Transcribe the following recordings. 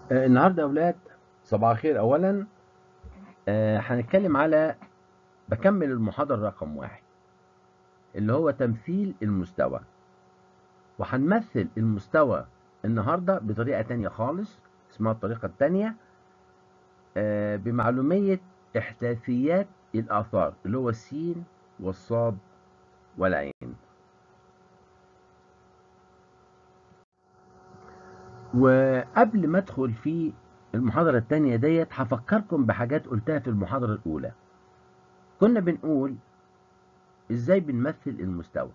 آه، النهارده يا اولاد صباح الخير اولا آه، هنتكلم على بكمل المحاضرة رقم واحد اللي هو تمثيل المستوى وهنمثل المستوى النهاردة بطريقة تانية خالص اسمها الطريقة التانية آه، بمعلومية إحداثيات الآثار اللي هو السين والصاد والعين وقبل ما ادخل في المحاضرة التانية ديت هفكركم بحاجات قلتها في المحاضرة الأولى كنا بنقول ازاي بنمثل المستوى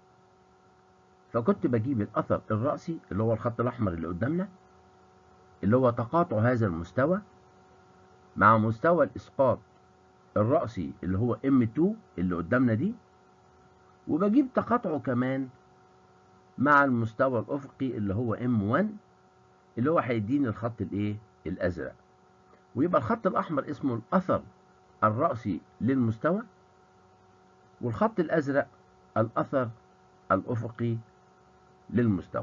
فكنت بجيب الأثر الرأسي اللي هو الخط الأحمر اللي قدامنا اللي هو تقاطع هذا المستوى مع مستوى الإسقاط الرأسي اللي هو M2 اللي قدامنا دي وبجيب تقاطعه كمان مع المستوى الأفقي اللي هو M1 اللي هو هيديني الخط الايه الازرق ويبقى الخط الاحمر اسمه الاثر الرأسي للمستوى والخط الازرق الاثر الافقي للمستوى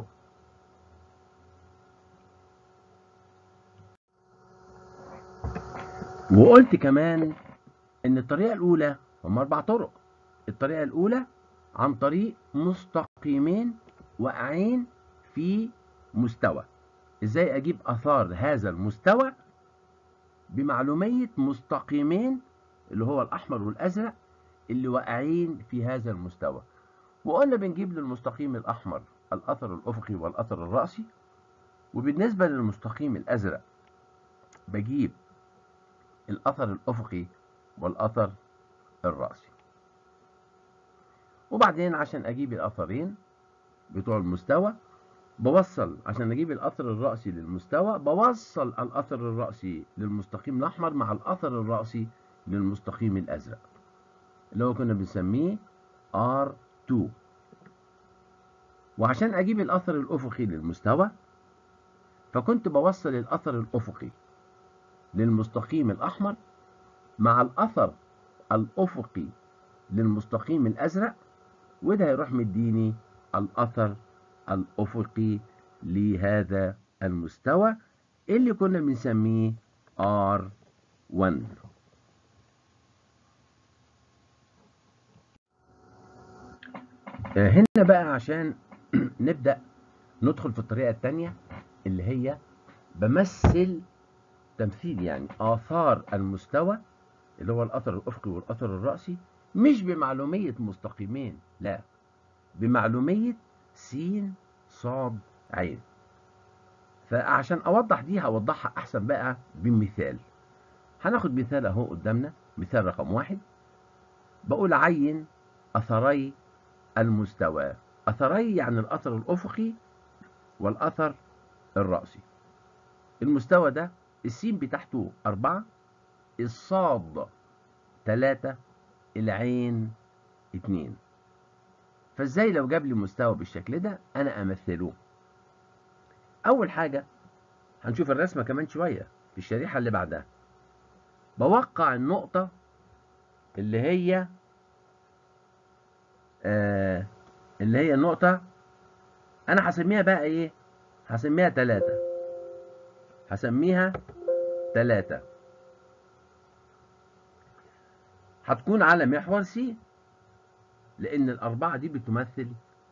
وقلت كمان ان الطريقة الاولى هم اربع طرق الطريقة الاولى عن طريق مستقيمين واقعين في مستوى ازاي اجيب اثار هذا المستوى بمعلومية مستقيمين اللي هو الاحمر والازرق اللي واقعين في هذا المستوى وقلنا بنجيب للمستقيم الاحمر الاثر الافقي والاثر الرأسي وبالنسبة للمستقيم الازرق بجيب الاثر الافقي والاثر الرأسي وبعدين عشان اجيب الاثرين بتوع المستوى بوصل عشان اجيب الاثر الرأسي للمستوى بوصل الاثر الرأسي للمستقيم الاحمر مع الاثر الرأسي للمستقيم الازرق اللي هو كنا بنسميه R2 وعشان اجيب الاثر الافقي للمستوى فكنت بوصل الاثر الافقي للمستقيم الاحمر مع الاثر الافقي للمستقيم الازرق وده هيروح مديني الاثر الأفقي لهذا المستوى اللي كنا بنسميه R1 هنا بقى عشان نبدأ ندخل في الطريقة التانية اللي هي بمثل تمثيل يعني آثار المستوى اللي هو الأثر الأفقي والأثر الرأسي مش بمعلومية مستقيمين لا بمعلومية س صاد عين فعشان اوضح دي هوضحها احسن بقى بمثال هناخد مثال اهو قدامنا مثال رقم واحد بقول عين اثري المستوى اثري يعني الاثر الافقي والاثر الرأسي المستوى ده السين بتاعته أربعة الصاد تلاتة العين اتنين فازاي لو جاب لي مستوى بالشكل ده انا امثله اول حاجة هنشوف الرسمة كمان شوية في الشريحة اللي بعدها بوقع النقطة اللي هي آه اللي هي النقطة انا هسميها بقى ايه هسميها تلاتة هسميها تلاتة هتكون على محور سي لأن الأربعة دي بتمثل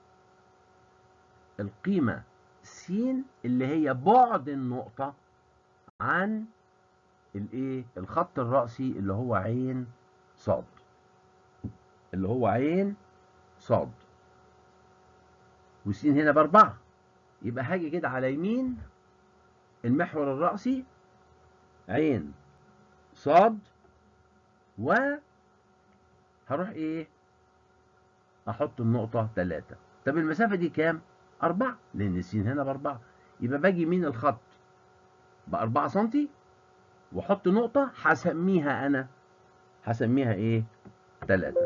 القيمة س اللي هي بعد النقطة عن الايه الخط الرأسي اللي هو عين صاد اللي هو عين صاد والس هنا بأربعة يبقى هاجي كده على يمين المحور الرأسي عين صاد و هروح ايه احط النقطة 3 طب المسافة دي كام؟ 4 لأن السين هنا بأربعة يبقى باجي يمين الخط بأربعة سنتي وأحط نقطة هسميها أنا هسميها إيه؟ 3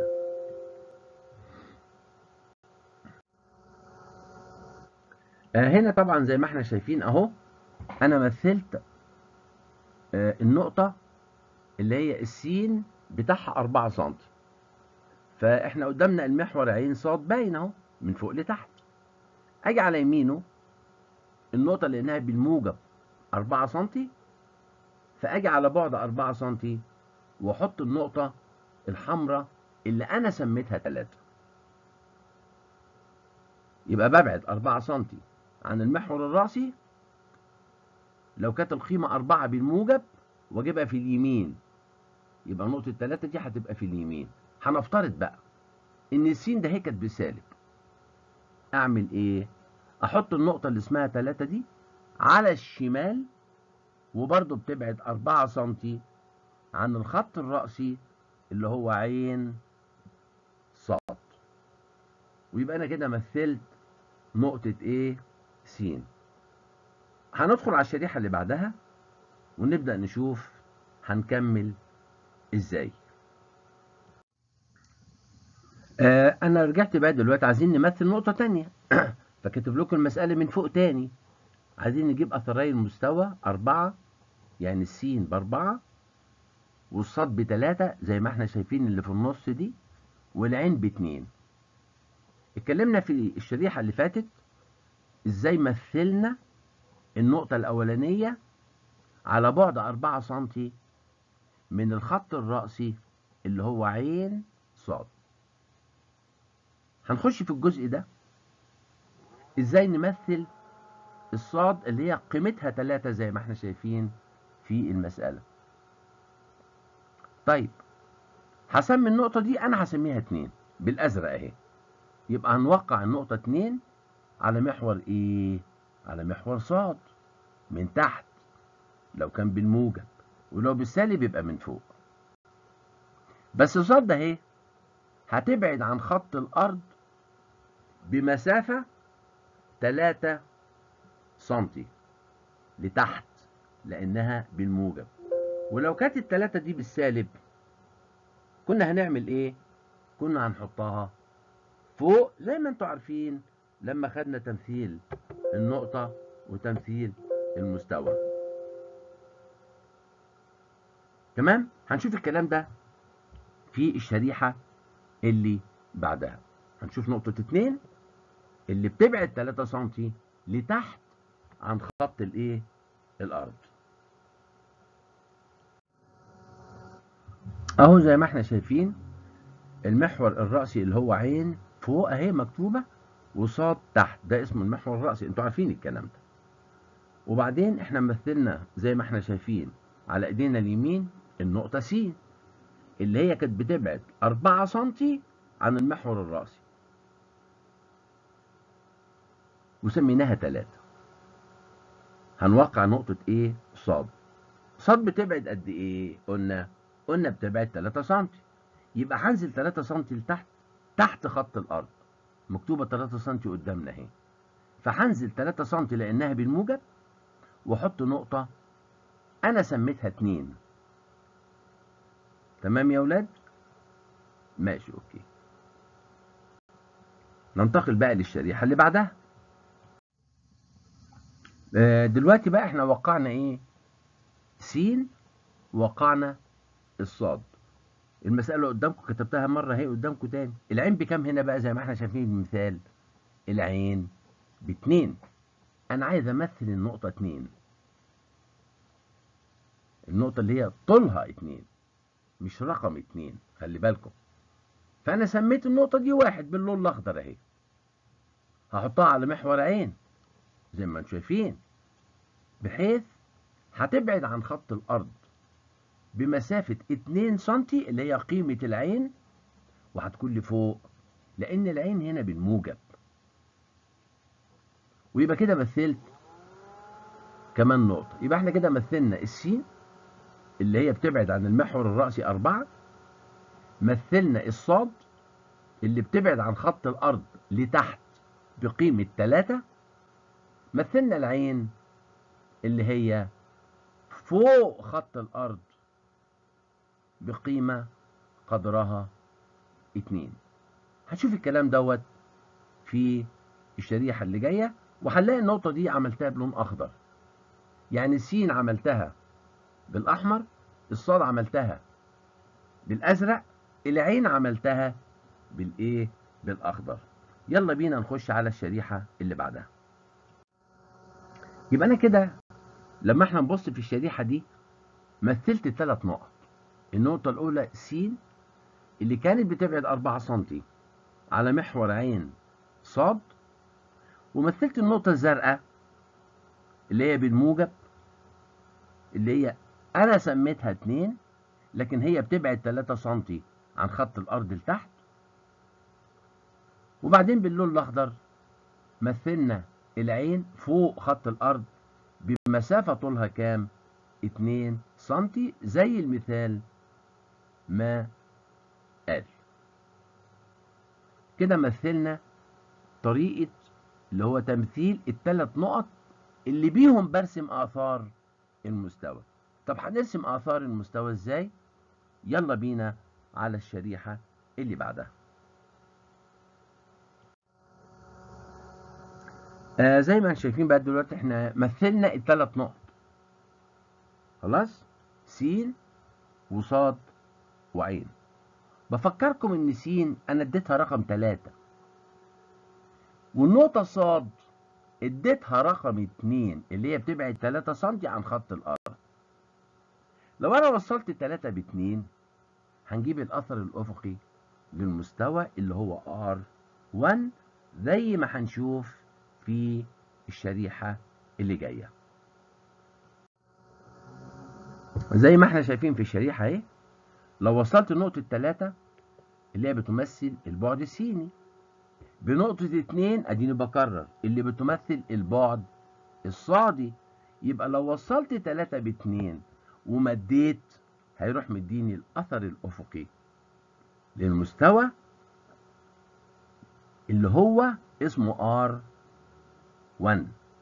آه هنا طبعا زي ما احنا شايفين أهو أنا مثلت آه النقطة اللي هي السين بتاعها 4 سنتي فاحنا قدامنا المحور عين صاد باين اهو من فوق لتحت اجي على يمينه النقطة لانها بالموجب 4 سم فاجي على بعد 4 سم واحط النقطة الحمراء اللي انا سميتها 3 يبقى ببعد 4 سم عن المحور الرأسي لو كانت القيمة 4 بالموجب واجيبها في اليمين يبقى نقطة 3 دي هتبقى في اليمين هنفترض بقى ان السين ده هي كانت بسالب اعمل ايه احط النقطة اللي اسمها 3 دي على الشمال وبرضه بتبعد 4 سم عن الخط الرأسي اللي هو عين صاد ويبقى انا كده مثلت نقطة ايه س هندخل على الشريحة اللي بعدها ونبدأ نشوف هنكمل ازاي آه انا رجعت بقى دلوقتي عايزين نمثل نقطة تانية فكتب لكم المسألة من فوق تاني عايزين نجيب اثري المستوى أربعة يعني السين بأربعة والصاد بتلاتة زي ما احنا شايفين اللي في النص دي والعين باتنين اتكلمنا في الشريحة اللي فاتت ازاي مثلنا النقطة الأولانية على بعد أربعة سنتي من الخط الرأسي اللي هو عين صاد هنخش في الجزء ده ازاي نمثل الصاد اللي هي قيمتها 3 زي ما احنا شايفين في المسألة طيب هسمي النقطة دي انا هسميها 2 بالازرق اهي يبقى هنوقع النقطة 2 على محور ايه على محور صاد من تحت لو كان بالموجب ولو بالسالب يبقى من فوق بس صاد ده اهي هتبعد عن خط الارض بمسافة 3 سنتي لتحت لانها بالموجب ولو كانت التلاتة دي بالسالب كنا هنعمل ايه كنا هنحطها فوق زي ما انتوا عارفين لما خدنا تمثيل النقطة وتمثيل المستوى تمام هنشوف الكلام ده في الشريحة اللي بعدها هنشوف نقطة اتنين اللي بتبعد 3 سنتي لتحت عن خط الايه الارض اهو زي ما احنا شايفين المحور الرأسي اللي هو عين فوق اهي مكتوبة وصاد تحت ده اسمه المحور الرأسي انتوا عارفين الكلام ده وبعدين احنا مثلنا زي ما احنا شايفين على ايدينا اليمين النقطة س اللي هي كانت بتبعد 4 سنتي عن المحور الرأسي وسميناها 3 هنوقع نقطة ايه صاد صاد بتبعد قد ايه قلنا قلنا بتبعد 3 سم يبقى هنزل 3 سم لتحت تحت خط الارض مكتوبة 3 سم قدامنا اهي فهنزل 3 سم لانها بالموجب واحط نقطة انا سميتها 2 تمام يا ولاد ماشي اوكي ننتقل بقى للشريحة اللي بعدها دلوقتي بقى احنا وقعنا ايه س وقعنا الصاد المسألة قدامكم كتبتها مرة اهي قدامكم تاني العين بكام هنا بقى زي ما احنا شايفين المثال العين باتنين انا عايز امثل النقطة اتنين النقطة اللي هي طولها اتنين مش رقم اتنين خلي بالكم فانا سميت النقطة دي واحد باللون الاخضر اهي هحطها على محور عين زي ما انتم شايفين بحيث هتبعد عن خط الارض بمسافة 2 سنتي اللي هي قيمة العين وهتكون لفوق لان العين هنا بالموجب ويبقى كده مثلت كمان نقطة يبقى احنا كده مثلنا السين اللي هي بتبعد عن المحور الرأسي أربعة مثلنا الصاد اللي بتبعد عن خط الأرض لتحت بقيمة تلاتة مثلنا العين اللي هي فوق خط الأرض بقيمة قدرها اتنين هتشوف الكلام دوت في الشريحة اللي جاية وهنلاقي النقطة دي عملتها بلون أخضر يعني السين عملتها بالأحمر الصاد عملتها بالأزرق العين عملتها بالإيه بالأخضر يلا بينا نخش على الشريحة اللي بعدها يبقى أنا كده لما احنا نبص في الشريحة دي مثلت ثلاث نقط النقطة الأولى س اللي كانت بتبعد 4 سم على محور عين صاد ومثلت النقطة الزرقاء اللي هي بالموجب اللي هي أنا سميتها 2 لكن هي بتبعد 3 سم عن خط الأرض لتحت وبعدين باللون الأخضر مثلنا العين فوق خط الأرض بمسافة طولها كام؟ 2 سم زي المثال ما قال كده مثلنا طريقة اللي هو تمثيل الثلاث نقط اللي بيهم برسم آثار المستوى طب هنرسم آثار المستوى ازاي؟ يلا بينا على الشريحة اللي بعدها آه زي ما انتم شايفين بقى دلوقتي احنا مثلنا الثلاث نقط خلاص س وصاد وعين بفكركم ان س انا اديتها رقم 3 والنقطة صاد اديتها رقم 2 اللي هي بتبعد 3 سم عن خط الارض لو انا وصلت 3 ب 2 هنجيب الاثر الافقي للمستوى اللي هو R1 زي ما هنشوف في الشريحة اللي جاية زي ما احنا شايفين في الشريحة اهي لو وصلت نقطة 3 اللي هي بتمثل البعد السيني بنقطة 2 اديني بكرر اللي بتمثل البعد الصادي يبقى لو وصلت 3 ب 2 ومديت هيروح مديني الاثر الافقي للمستوى اللي هو اسمه R1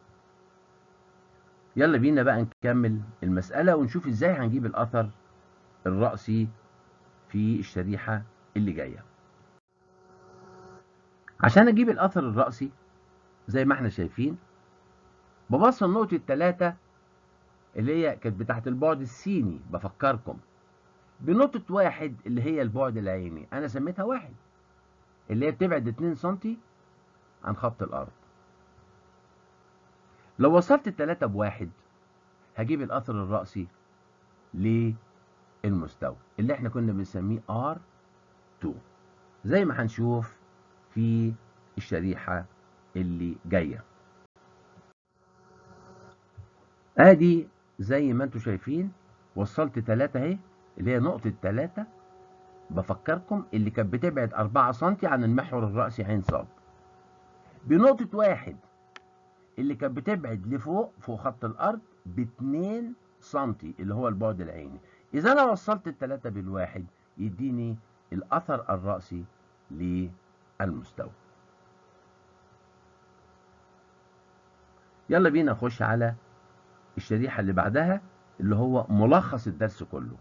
يلا بينا بقى نكمل المسألة ونشوف ازاي هنجيب الاثر الرأسي في الشريحة اللي جاية عشان اجيب الاثر الرأسي زي ما احنا شايفين ببص نقطة 3 اللي هي كانت بتاعت البعد السيني بفكركم بنقطة واحد اللي هي البعد العيني أنا سميتها واحد اللي هي بتبعد 2 سم عن خط الأرض لو وصلت التلاتة بواحد هجيب الأثر الرأسي للمستوى اللي احنا كنا بنسميه R2 زي ما هنشوف في الشريحة اللي جاية ادي زي ما انتم شايفين وصلت تلاتة اهي اللي هي نقطة تلاتة بفكركم اللي كانت بتبعد أربعة سنتي عن المحور الرأسي عين صاد بنقطة واحد اللي كانت بتبعد لفوق فوق خط الأرض باتنين سنتي اللي هو البعد العيني إذا أنا وصلت التلاتة بالواحد يديني الأثر الرأسي للمستوى يلا بينا نخش على الشريحة اللي بعدها اللي هو ملخص الدرس كله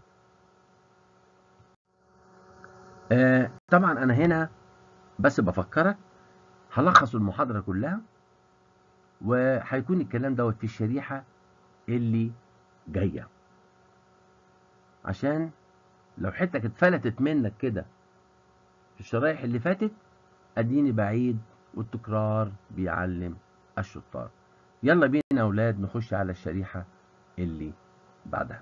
آه طبعا أنا هنا بس بفكرك هلخص المحاضرة كلها وهيكون الكلام دوت في الشريحة اللي جاية عشان لو حتة اتفلتت منك كده في الشرايح اللي فاتت اديني بعيد والتكرار بيعلم الشطار يلا بينا يا اولاد نخش على الشريحة اللي بعدها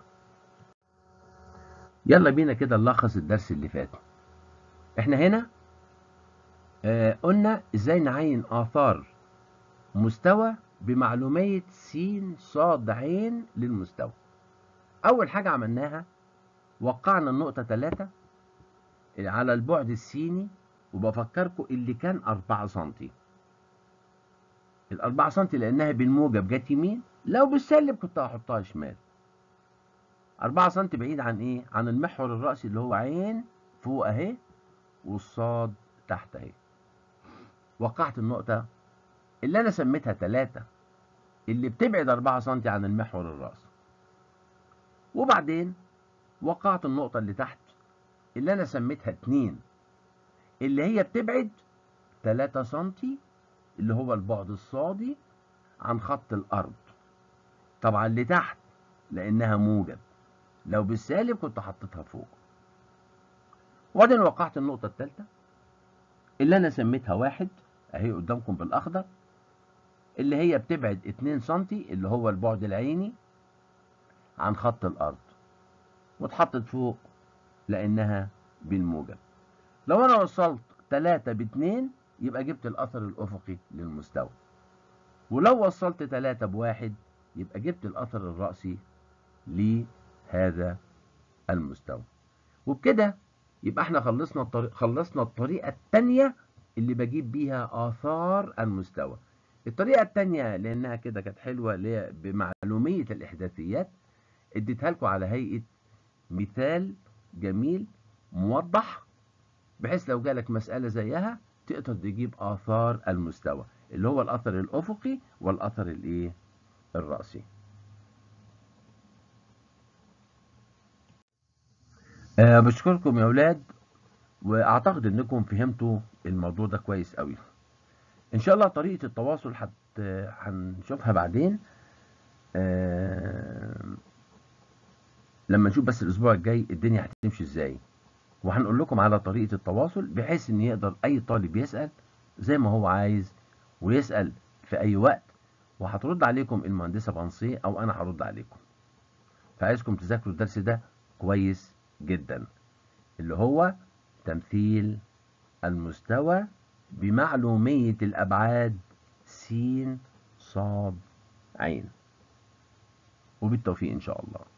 يلا بينا كده نلخص الدرس اللي فات احنا هنا آه قلنا ازاي نعين اثار مستوى بمعلومية س ص ع للمستوى اول حاجة عملناها وقعنا النقطة 3 على البعد السيني وبفكركم اللي كان 4 سنتي الأربعة سنتي لأنها بالموجب جت يمين لو بالسالب كنت هحطها شمال أربعة سنتي بعيد عن إيه؟ عن المحور الرأسي اللي هو عين فوق أهي والصاد تحت أهي وقعت النقطة اللي أنا سميتها تلاتة اللي بتبعد أربعة سنتي عن المحور الرأسي وبعدين وقعت النقطة اللي تحت اللي أنا سميتها اتنين اللي هي بتبعد تلاتة سنتي اللي هو البعد الصادي عن خط الأرض طبعا اللي تحت لأنها موجب لو بالسالب كنت حطيتها فوق وبعدين وقعت النقطة الثالثة اللي أنا سميتها واحد أهي قدامكم بالأخضر اللي هي بتبعد 2 سنتي اللي هو البعد العيني عن خط الأرض واتحطت فوق لأنها بالموجب لو أنا وصلت 3 باتنين يبقى جبت الأثر الأفقي للمستوى ولو وصلت 3 بواحد يبقى جبت الأثر الرأسي لهذا المستوى وبكده يبقى احنا خلصنا الطريق خلصنا الطريقة التانية اللي بجيب بيها آثار المستوى الطريقة التانية لأنها كده كانت حلوة اللي هي بمعلومية الإحداثيات اديتها لكم على هيئة مثال جميل موضح بحيث لو جالك مسألة زيها تقدر تجيب آثار المستوى اللي هو الأثر الأفقي والأثر الإيه الرأسي أه بشكركم يا أولاد وأعتقد إنكم فهمتوا الموضوع ده كويس قوي إن شاء الله طريقة التواصل حت هنشوفها بعدين أه لما نشوف بس الأسبوع الجاي الدنيا هتمشي إزاي وهنقول لكم على طريقة التواصل بحيث إن يقدر أي طالب يسأل زي ما هو عايز ويسأل في أي وقت وهترد عليكم المهندسة بنصيه أو أنا هرد عليكم فعايزكم تذاكروا الدرس ده كويس جدا اللي هو تمثيل المستوى بمعلومية الأبعاد س ص عين وبالتوفيق إن شاء الله